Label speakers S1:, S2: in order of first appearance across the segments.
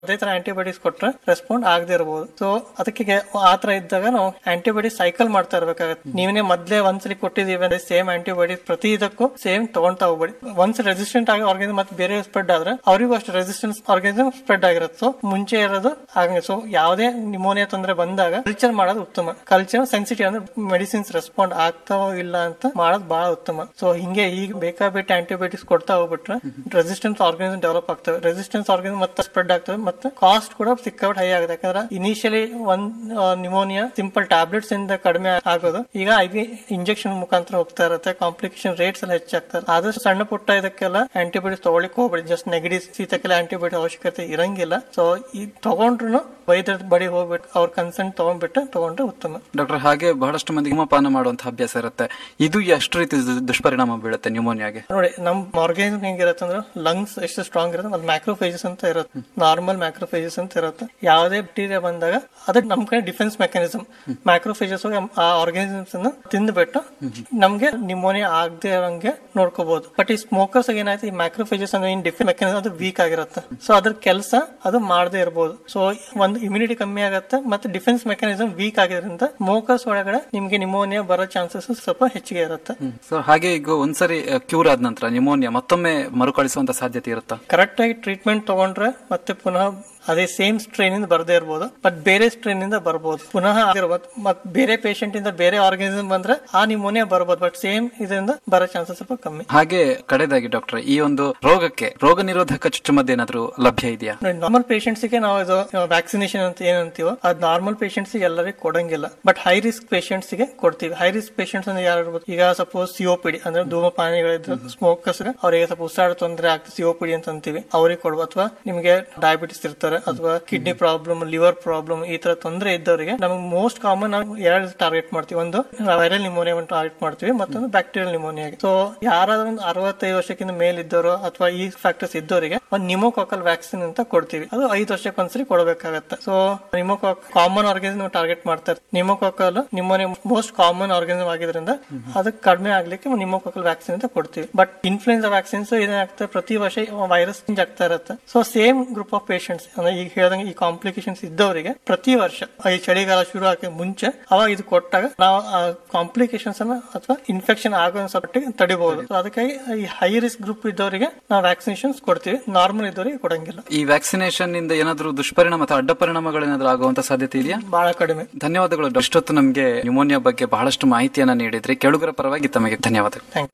S1: ಅದೇ ತರ ಆಂಟಿಬಯೋಟಿಕ್ಸ್ ಕೊಟ್ರೆ ರೆಸ್ಪಾಂಡ್ ಆಗದೆ ಇರಬಹುದು ಸೊ ಅದಕ್ಕೆ ಆ ತರ ಇದ್ದಾಗ ನಾವು ಆಂಟಿಬಯೋಟಿಕ್ ಸೈಕಲ್ ಮಾಡ್ತಾ ಇರ್ಬೇಕಾಗತ್ತೆ ನೀವೇ ಮೊದ್ಲೇ ಒಂದ್ಸಲಿ ಕೊಟ್ಟಿದೀವಿ ಅಂದ್ರೆ ಸೇಮ್ ಆಂಟಿಬಯೋಟಿಕ್ ಪ್ರತಿ ಇದಕ್ಕೂ ಸೇಮ್ ತಗೊಂತಾ ಹೋಗ್ಬೇಡಿ ಒನ್ಸ್ ರೆಸಿಸ್ಟೆಂಟ್ ಆಗಿ ಆರ್ಗನಿಸಮ್ ಮತ್ತೆ ಬೇರೆ ಸ್ಪ್ರೆಡ್ ಆದ್ರೆ ಅವರಿಗೂ ಅಷ್ಟು ರೆಸಿಸ್ಟೆನ್ಸ್ ಆರ್ಗನಿಸಮ್ ಸ್ಪ್ರೆಡ್ ಆಗಿರುತ್ತೆ ಸೊ ಮುಂಚೆ ಇರೋದು ಹಾಗೆ ಸೊ ಯಾವುದೇ ನಿಮೋನಿಯಾ ತೊಂದರೆ ಬಂದಾಗ ಕಲ್ಚರ್ ಮಾಡೋದು ಉತ್ತಮ ಕಲ್ಚರ್ ಸೆನ್ಸಿಟಿವ್ ಅಂದ್ರೆ ಮೆಡಿಸಿನ್ಸ್ ರೆಸ್ಪಾಂಡ್ ಆಗ್ತಾವೋ ಇಲ್ಲ ಅಂತ ಮಾಡೋದು ಬಹಳ ಉತ್ತಮ ಸೊ ಹಿಂಗೆ ಈಗ ಬೇಕಾಬಿಟ್ಟು ಆಂಟಿಬಯೋಟಿಕ್ಸ್ ಕೊಡ್ತಾ ಹೋಗ್ಬಿಟ್ರೆ ರೆಸಿಸ್ಟೆನ್ಸ್ ಆರ್ಗನಿಸಮ್ ಡೆವಲಪ್ ಆಗ್ತವೆ ರೆಸಿಸ್ಟೆನ್ಸ್ ಆರ್ಗನಿಸಮ್ ಮತ್ತೆ ಸ್ಪ್ರೆಡ್ ಆಗ್ತವೆ ಮತ್ತೆ ಕಾಸ್ಟ್ ಕೂಡ ಸಿಕ್ಕಾಬಿಟ್ಟು ಹೈ ಆಗುತ್ತೆ ಯಾಕಂದ್ರೆ ಇನಿಷಿಯಲಿ ಒಂದ್ ನಿಮೋನಿಯಾ ಸಿಂಪಲ್ ಟ್ಯಾಬ್ಲೆಟ್ಸ್ ಇಂದ ಕಡಿಮೆ ಆಗೋದು ಈಗ ಐವಿ ಇಂಜೆಕ್ಷನ್ ಮುಖಾಂತರ ಹೋಗ್ತಾ ಇರುತ್ತೆ ಕಾಂಪ್ಲಿಕೇಶನ್ ರೇಟ್ಸ್ ಎಲ್ಲ ಹೆಚ್ಚಾಗ್ತದೆ ಆದಷ್ಟು ಸಣ್ಣ ಪುಟ್ಟ ಇದಕ್ಕೆಲ್ಲ ಆಂಟಿಬಯೋಟಿಕ್ಸ್ ತಗೊಳ್ಳಿಕ್ ಹೋಗ್ಬೇಡಿ ಜಸ್ಟ್ ನೆಗಡಿ ಶೀತಕ್ಕೆಲ್ಲ ಆಂಟಿಬಯೋಟಿಕ್ ಅವಶ್ಯಕತೆ ಇರಂಗಿಲ್ಲ ಸೊ ಈ ತಗೊಂಡ್ರು ವೈದ್ಯರ ಬಳಿ ಹೋಗ್ಬಿಟ್ಟು ಅವ್ರ ಕನ್ಸೆಂಟ್ ತಗೊಂಡ್ಬಿಟ್ಟು ತಗೊಂಡ್ರೆ ಉತ್ತಮ
S2: ಡಾಕ್ಟರ್ ಹಾಗೆ ಬಹಳಷ್ಟು ಮಂದಿ ಧೂಮಪಾನ ಮಾಡುವಂತಹ ಅಭ್ಯಾಸ ಇರುತ್ತೆ ಇದು ಎಷ್ಟು ರೀತಿ ದು- ದುಷ್ಪರಿಣಾಮ ಬೀಳುತ್ತೆ ನ್ಯೂಮೋನಿಯಾಗೆ
S1: ನೋಡಿ ನಮ್ ಆರ್ಗನಿಸಮ್ ಹೆಂಗಿರುತ್ತೆ ಅಂದ್ರೆ ಲಂಗ್ಸ್ ಎಷ್ಟು ಸ್ಟ್ರಾಂಗ್ ಇರುತ್ತೆ ಅಲ್ಲಿ ಮ್ಯಾಕ್ರೋಫೇಜಸ್ ಅಂತ ಇರುತ್ತೆ ನಾರ್ಮಲ್ ಮ್ಯಾಕ್ರೋಫೇಜಸ್ ಅಂತ ಇರುತ್ತೆ ಯಾವುದೇ ಬ್ಯಾಕ್ಟೀರಿಯಾ ಬಂದಾಗ ಅದಕ್ಕೆ ನಮ್ ಕಡೆ ಡಿಫೆನ್ಸ್ ಮೆಕ್ಯಾನಿಸಮ್ ಮ್ಯಾಕ್ರೋಫೇಜಸ್ ಹೋಗಿ ಆ ಆರ್ಗನಿಸಮ್ಸ್ ಅನ್ನ ತಿಂದ್ಬಿಟ್ಟು ನಮ್ಗೆ ನಿಮೋನಿಯಾ ಆಗದೆ ಇರೋಂಗೆ ನೋಡ್ಕೋಬಹುದು ಬಟ್ ಈ ಸ್ಮೋಕರ್ಸ್ ಏನಾಯ್ತು ಈ ಮ್ಯಾಕ್ರೋಫೇಜಸ್ ಅಂದ್ರೆ ಏನ್ ಡಿಫೆನ್ಸ್ ಮೆಕ್ಯಾನಿಸಮ್ ಅದು ವೀಕ್ ಆಗಿರುತ್ತೆ ಸೊ ಅದ್ರ ಕೆಲಸ ಅದು ಮಾಡದೇ ಇರಬಹುದು ಸೊ ಒಂದು ಇಮ್ಯುನಿಟಿ ಕಮ್ಮಿ ಆಗುತ್ತೆ ಮತ್ತೆ ಡಿಫೆನ್ಸ್ ಮೆಕ್ಯಾನಿಸಮ್ ವೀಕ್ ಆಗಿರೋದ್ರಿಂದ ಸ್ಮೋಕರ್ಸ್ ಒಳಗಡೆ ನಿಮ್ಗೆ ನಿಮೋನಿಯಾ ಬರೋ ಚಾನ್ಸಸ್ ಸ್ವಲ್ಪ ಹೆಚ್ಚಿಗೆ ಇರುತ್ತೆ
S2: ಸೊ ಹಾಗೆ ಈಗ ಒಂದ್ಸರಿ ಕ್ಯೂರ್ ಆದ ನಂತರ ನ್ಯೂಮೋನಿಯಾ ಮತ್ತೊಮ್ಮೆ ಮರುಕಳಿಸುವಂತ ಸಾಧ್ಯತೆ ಇರುತ್ತಾ
S1: ಕರೆಕ್ಟ್ ಆಗಿ ಟ್ರೀಟ್ಮೆಂಟ್ ತಗೊಂಡ್ರೆ ಮತ್ತೆ ಪುನಃ ಅದೇ ಸೇಮ್ ಸ್ಟ್ರೈನ್ ಇಂದ ಬರದೇ ಇರಬಹುದು ಬಟ್ ಬೇರೆ ಸ್ಟ್ರೈನ್ ಇಂದ ಬರಬಹುದು ಪುನಃ ಆಗಿರ್ಬೋದು ಮತ್ ಬೇರೆ ಪೇಷಂಟ್ ಇಂದ ಬೇರೆ ಆರ್ಗನಿಸಮ್ ಬಂದ್ರೆ ಆ ನಿಮೋನಿಯಾ ಬರಬಹುದು ಬಟ್ ಸೇಮ್ ಇದರಿಂದ ಬರೋ ಚಾನ್ಸಸ್ ಸ್ವಲ್ಪ ಕಮ್ಮಿ
S2: ಹಾಗೆ ಕಡೆದಾಗಿ ಡಾಕ್ಟರ್ ಈ ಒಂದು ರೋಗಕ್ಕೆ ರೋಗ ನಿರೋಧಕ ಚುಚ್ಚುಮದ್ದು ಏನಾದ್ರೂ ಲಭ್ಯ ಇದೆಯಾ
S1: ನಾರ್ಮಲ್ ಪೇಷಂಟ್ಸ್ ಗೆ ನಾವು ಇದು ವ್ಯಾಕ್ಸಿನೇಷನ್ ಅಂತ ಏನಂತೀವೋ ಅದು ನಾರ್ಮಲ್ ಪೇಷಂಟ್ಸ್ ಗೆ ಎಲ್ಲರಿಗೂ ಕೊಡಂಗಿಲ್ಲ ಬಟ್ ಹೈ ರಿಸ್ಕ್ ಪೇಷಂಟ್ಸ್ ಗೆ ಕೊಡ್ತೀವಿ ಹೈ ರಿಸ್ಕ್ ಪೇಷಂಟ್ಸ್ ಅಂದ್ರೆ ಯಾರು ಇರ್ಬೋದು ಈಗ ಸಪೋಸ್ ಸಿಒಪಿಡಿ ಅಂದ್ರೆ ಧೂಮಪಾನಿಗಳಿದ್ರು ಸ್ಮೋಕರ್ಸ್ ಅವರಿಗೆ ಸ್ವಲ್ಪ ಉಸಿರಾಡ ತೊಂದರೆ ಆಗ್ತದೆ ಸಿಒಪಿಡಿ ಅಂತ ಅಂತೀವಿ ಅವ್ರಿಗೆ ಕೊಡ್ಬೋದು ಅಥವಾ ನಿಮಗೆ ಡಯಾಬಿಟಿಸ್ ಇರ್ತಾರೆ ಅಥವಾ ಕಿಡ್ನಿ ಪ್ರಾಬ್ಲಮ್ ಲಿವರ್ ಪ್ರಾಬ್ಲಮ್ ಈ ತರ ತೊಂದರೆ ಇದ್ದವರಿಗೆ ನಮಗೆ ಮೋಸ್ಟ್ ಕಾಮನ್ ನಾವು ಎರಡು ಟಾರ್ಗೆಟ್ ಮಾಡ್ತೀವಿ ಒಂದು ವೈರಲ್ ನಿಮೋನಿಯಾ ಟಾರ್ಗೆಟ್ ಮಾಡ್ತೀವಿ ಮತ್ತೊಂದು ಬ್ಯಾಕ್ಟೀರಿಯಲ್ ನಿಮೋನಿಯಾ ಸೊ ಯಾರಾದ್ರೂ ಒಂದು ಅರವತ್ತೈದು ವರ್ಷಕ್ಕಿಂತ ಮೇಲಿದ್ದವರು ಅಥವಾ ಈ ಫ್ಯಾಕ್ಟರ್ಸ್ ಇದ್ದವರಿಗೆ ಒಂದು ನಿಮೋಕಾಕಲ್ ವ್ಯಾಕ್ಸಿನ್ ಅಂತ ಕೊಡ್ತೀವಿ ಅದು ಐದು ವರ್ಷಕ್ಕೆ ಒಂದ್ಸರಿ ಕೊಡಬೇಕಾಗತ್ತೆ so pneumococcus common organism target ಮಾಡ್ತಾರೆ pneumococcal pneumonia most common organism ಆಗಿದ್ರಿಂದ ಅದಕ್ಕೆ ಕಡಿಮೆ ಆಗ್ಲಿಕ್ಕೆ ನಿಮೋಕಾಕಲ್ ವ್ಯಾಕ್ಸಿನ್ ಅಂತ ಕೊಡ್ತೀವಿ ಬಟ್ ಇನ್ಫ್ಲೂಯೆನ್ಸಾ ವ್ಯಾಕ್ಸಿನ್ಸ್ ಏನಾಗ್ತದೆ ಪ್ರತಿ ವರ್ಷ ವೈರಸ್ ಚೇಂಜ್ ಆಗ್ತಾ ಇರುತ್ತೆ so same group of patients ಅಂದ್ರೆ ಈಗ ಹೇಳ್ದಂಗೆ ಈ ಕಾಂಪ್ಲಿಕೇಶನ್ಸ್ ಇದ್ದವರಿಗೆ ಪ್ರತಿ ವರ್ಷ ಈ ಚಳಿಗಾಲ ಶುರು ಆಗಿ ಮುಂಚೆ ಅವಾಗ ಇದು ಕೊಟ್ಟಾಗ ನಾವು ಆ ಕಾಂಪ್ಲಿಕೇಶನ್ಸ್ ಅನ್ನ ಅಥವಾ ಇನ್ಫೆಕ್ಷನ್ ಆಗೋ ಮಟ್ಟಿಗೆ ತಡಿಬಹುದು So ಅದಕ್ಕಾಗಿ ಈ ಹೈ ರಿಸ್ಕ್ ಗ್ರೂಪ್ ಇದ್ದವರಿಗೆ ನಾವು ವ್ಯಾಕ್ಸಿನೇಷನ್ಸ್ ಕೊಡ್ತೀವಿ ನಾರ್ಮಲ್ ಇದ್ದವರಿಗೆ ಕೊಡಂಗಿಲ್ಲ
S2: ಈ ವ್ಯಾಕ್ಸಿನೇಷನ್ ಇಂದ ಏನಾದ್ರೂ ದುಷ್ಪರಿಣಾಮ ಅಥವಾ ಅಡ್ಡ ಪರಿಣಾಮಗಳೇನಾದ್ರೂ ಆಗುವಂತ ಸಾಧ್ಯತೆ ಇದೆಯಾ
S1: ಬಹಳ ಕಡಿಮೆ
S2: ಧನ್ಯವಾದಗಳು ಡಾಕ್ಟರ್. ಇಷ್ಟೊತ್ತು ನಮಗೆ ನ್ಯೂಮೋನಿಯಾ ಬಗ್ಗೆ ಬಹಳಷ್ಟು ಮಾಹಿತಿಯನ್ನ ನೀಡಿದ್ರಿ ಕೆಳುಗರ ಪರವಾಗಿ ತಮಗೆ ಧನ್ಯವಾದಗಳು
S1: ಥ್ಯಾಂಕ್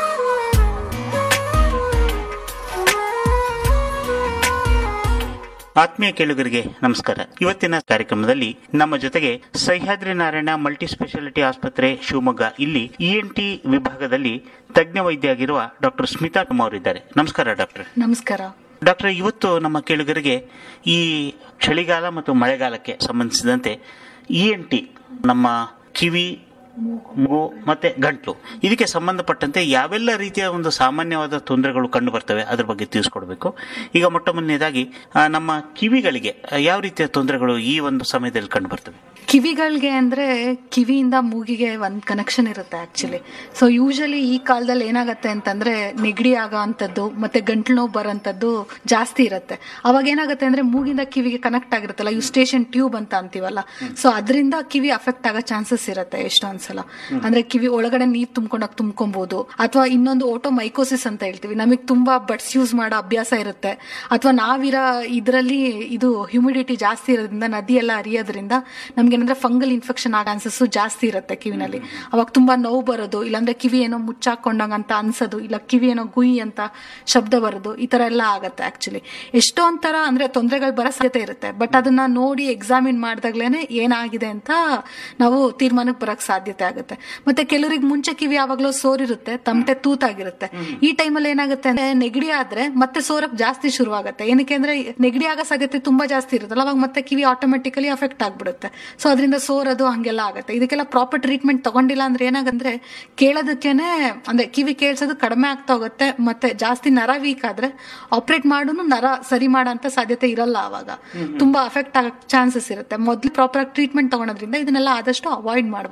S3: ಆತ್ಮೀಯ ಕೇಳುಗರಿಗೆ ನಮಸ್ಕಾರ ಇವತ್ತಿನ ಕಾರ್ಯಕ್ರಮದಲ್ಲಿ ನಮ್ಮ ಜೊತೆಗೆ ಸಹ್ಯಾದ್ರಿ ನಾರಾಯಣ ಮಲ್ಟಿ ಸ್ಪೆಷಾಲಿಟಿ ಆಸ್ಪತ್ರೆ ಶಿವಮೊಗ್ಗ ಇಲ್ಲಿ ಇಎನ್ಟಿ ವಿಭಾಗದಲ್ಲಿ ತಜ್ಞ ವೈದ್ಯ ಆಗಿರುವ ಡಾಕ್ಟರ್ ಸ್ಮಿತಾ ಕುಮಾರ್ ಇದ್ದಾರೆ ನಮಸ್ಕಾರ ಡಾಕ್ಟರ್
S4: ನಮಸ್ಕಾರ
S3: ಡಾಕ್ಟರ್ ಇವತ್ತು ನಮ್ಮ ಕೇಳುಗರಿಗೆ ಈ ಚಳಿಗಾಲ ಮತ್ತು ಮಳೆಗಾಲಕ್ಕೆ ಸಂಬಂಧಿಸಿದಂತೆ ಇ ಎನ್ ಟಿ ನಮ್ಮ ಕಿವಿ ಮೂಗು ಮತ್ತೆ ಗಂಟ್ಲು ಇದಕ್ಕೆ ಸಂಬಂಧಪಟ್ಟಂತೆ ಯಾವೆಲ್ಲ ರೀತಿಯ ಒಂದು ಸಾಮಾನ್ಯವಾದ ತೊಂದರೆಗಳು ಕಂಡು ಬರ್ತವೆ ಅದ್ರ ಬಗ್ಗೆ ತಿಳಿಸ್ಕೊಡ್ಬೇಕು ಈಗ ಮೊಟ್ಟ ಮೊದಲನೇದಾಗಿ ಆ, ನಮ್ಮ ಕಿವಿಗಳಿಗೆ ಆ, ಯಾವ ರೀತಿಯ ತೊಂದರೆಗಳು ಈ ಒಂದು ಸಮಯದಲ್ಲಿ ಕಂಡು ಬರ್ತವೆ
S4: ಕಿವಿಗಳಿಗೆ ಅಂದ್ರೆ ಕಿವಿಯಿಂದ ಮೂಗಿಗೆ ಒಂದ್ ಕನೆಕ್ಷನ್ ಇರುತ್ತೆ ಆಕ್ಚುಲಿ ಸೊ ಯೂಶಲಿ ಈ ಕಾಲದಲ್ಲಿ ಏನಾಗತ್ತೆ ಅಂತಂದ್ರೆ ನೆಗಡಿ ಆಗೋ ಅಂಥದ್ದು ಮತ್ತೆ ಗಂಟ್ಲು ನೋವು ಬರೋಂಥದ್ದು ಜಾಸ್ತಿ ಇರುತ್ತೆ ಅವಾಗ ಏನಾಗುತ್ತೆ ಅಂದ್ರೆ ಮೂಗಿಂದ ಕಿವಿಗೆ ಕನೆಕ್ಟ್ ಆಗಿರುತ್ತಲ್ಲ ಯುಸ್ಟೇಷನ್ ಟ್ಯೂಬ್ ಅಂತ ಅಂತೀವಲ್ಲ ಸೊ ಅದರಿಂದ ಕಿವಿ ಅಫೆಕ್ಟ್ ಆಗೋ ಚಾನ್ಸಸ್ ಇರುತ್ತೆ ಎಷ್ಟೊಂದ್ಸಲ ಅಂದ್ರೆ ಕಿವಿ ಒಳಗಡೆ ನೀರ್ ತುಂಬ್ಕೊಂಡಾಗ ತುಂಬ್ಕೊಬಹುದು ಅಥವಾ ಇನ್ನೊಂದು ಓಟೋ ಮೈಕೋಸಿಸ್ ಅಂತ ಹೇಳ್ತೀವಿ ನಮಗೆ ತುಂಬಾ ಬಡ್ಸ್ ಯೂಸ್ ಮಾಡೋ ಅಭ್ಯಾಸ ಇರುತ್ತೆ ಅಥವಾ ನಾವಿರೋ ಇದರಲ್ಲಿ ಇದು ಹ್ಯೂಮಿಡಿಟಿ ಜಾಸ್ತಿ ಇರೋದ್ರಿಂದ ನದಿ ಎಲ್ಲ ಹರಿಯೋದ್ರಿಂದ ನಮ್ಗೆ ಏನಂದ್ರೆ ಫಂಗಲ್ ಇನ್ಫೆಕ್ಷನ್ ಆಗೋ ಚಾನ್ಸಸ್ ಜಾಸ್ತಿ ಇರುತ್ತೆ ಕಿವಿನಲ್ಲಿ ಅವಾಗ ತುಂಬಾ ನೋವು ಬರೋದು ಇಲ್ಲಾಂದ್ರೆ ಕಿವಿ ಏನೋ ಮುಚ್ಚಾಕೊಂಡಂಗ ಅಂತ ಅನ್ಸೋದು ಇಲ್ಲ ಕಿವಿ ಏನೋ ಗುಯಿ ಅಂತ ಶಬ್ದ ಬರೋದು ಈ ತರ ಎಲ್ಲ ಆಗತ್ತೆ ಆಕ್ಚುಲಿ ಎಷ್ಟೋ ಒಂಥರ ಅಂದ್ರೆ ತೊಂದರೆಗಳು ಬರೋ ಸಾಧ್ಯತೆ ಇರುತ್ತೆ ಬಟ್ ಅದನ್ನ ನೋಡಿ ಎಕ್ಸಾಮಿನ್ ಮಾಡಿದಾಗ್ಲೇನೆ ಏನಾಗಿದೆ ಅಂತ ನಾವು ತೀರ್ಮಾನಕ್ಕೆ ಬರಕ್ ಸಾಧ್ಯತೆ ಆಗುತ್ತೆ ಮತ್ತೆ ಕೆಲವರಿಗೆ ಮುಂಚೆ ಕಿವಿ ಯಾವಾಗ್ಲೂ ಸೋರಿರುತ್ತೆ ತಮಟೆ ತೂತಾಗಿರುತ್ತೆ ಈ ಟೈಮಲ್ಲಿ ಏನಾಗುತ್ತೆ ಅಂದ್ರೆ ನೆಗಡಿ ಆದ್ರೆ ಮತ್ತೆ ಸೋರಕ್ ಜಾಸ್ತಿ ಶುರುವಾಗುತ್ತೆ ಏನಕ್ಕೆ ಅಂದ್ರೆ ನೆಗಡಿ ಆಗೋ ಸಾಧ್ಯತೆ ತುಂಬಾ ಜಾಸ್ತಿ ಇರುತ್ತಲ್ಲ ಅವಾಗ ಮತ್ತೆ ಕಿವಿ ಆಟೋಮೆಟಿಕಲಿ ಅಫೆಕ್ಟ್ ಆಗ್ಬಿಡುತ್ತೆ ಸೊ ಅದರಿಂದ ಸೋರೋದು ಹಂಗೆಲ್ಲ ಆಗುತ್ತೆ ಇದಕ್ಕೆಲ್ಲ ಪ್ರಾಪರ್ ಟ್ರೀಟ್ಮೆಂಟ್ ತಗೊಂಡಿಲ್ಲ ಅಂದ್ರೆ ಏನಾಗಂದ್ರೆ ಕೇಳೋದಕ್ಕೇನೆ ಅಂದ್ರೆ ಕಿವಿ ಕೇಳಿಸೋದು ಕಡಿಮೆ ಆಗ್ತಾ ಹೋಗುತ್ತೆ ಮತ್ತೆ ಜಾಸ್ತಿ ನರ ವೀಕ್ ಆದ್ರೆ ಆಪರೇಟ್ ಮಾಡೋನು ನರ ಸರಿ ಮಾಡೋಂತ ಸಾಧ್ಯತೆ ಇರಲ್ಲ ಅವಾಗ ತುಂಬಾ ಅಫೆಕ್ಟ್ ಆಗೋ ಚಾನ್ಸಸ್ ಇರುತ್ತೆ ಮೊದ್ಲು ಪ್ರಾಪರ್ ಆಗಿ ಟ್ರೀಟ್ಮೆಂಟ್ ತಗೊಳೋದ್ರಿಂದ ಇದನ್ನೆಲ್ಲ ಆದಷ್ಟು ಅವಾಯ್ಡ್ ಮಾಡ್ಬೋದು ನಾವು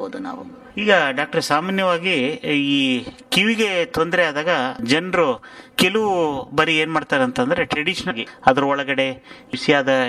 S3: ಈಗ ಡಾಕ್ಟರ್ ಸಾಮಾನ್ಯವಾಗಿ ಈ ಕಿವಿಗೆ ತೊಂದರೆ ಆದಾಗ ಜನರು ಕೆಲವು ಬರೀ ಏನ್ ಮಾಡ್ತಾರೆ ಅಂತಂದ್ರೆ ಟ್ರೆಡಿಷನಲ್ ಅದ್ರ ಒಳಗಡೆ ಬಿಸಿಯಾದ